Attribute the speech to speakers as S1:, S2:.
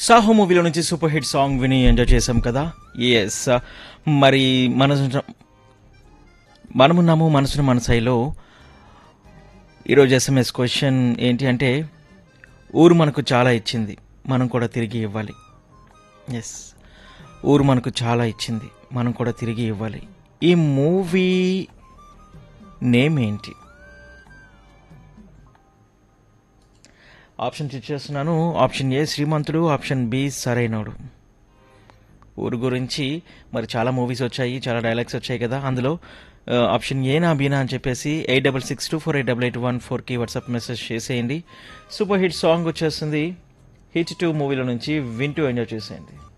S1: సాహో మూవీలో నుంచి super hit song విని ఎంజాయ్ చేసాం కదా ఎస్ మరి మన మనమున్నాము మనసును మనసైలో ఈరోజు ఎస్ఎంఎస్ క్వశ్చన్ ఏంటి అంటే ఊరు మనకు చాలా ఇచ్చింది మనం కూడా తిరిగి ఇవ్వాలి ఎస్ ఊరు మనకు చాలా ఇచ్చింది మనం కూడా తిరిగి ఇవ్వాలి ఈ మూవీ నేమ్ ఏంటి ఆప్షన్ ఇచ్చేస్తున్నాను option A Srimanthudu option B Sarainodu ఊరు గురించి మరి చాలా మూవీస్ వచ్చాయి చాలా డైలాగ్స్ వచ్చాయి కదా అందులో ఆ, ఆప్షన్ ఏనా బీనా అని చెప్పేసి eight double six two four eight double eight one ఫోర్కి వాట్సాప్ మెసేజ్ చేసేయండి సూపర్ హిట్ సాంగ్ వచ్చేస్తుంది హిట్ టూ మూవీలో నుంచి వింటూ ఎంజాయ్ చేసేయండి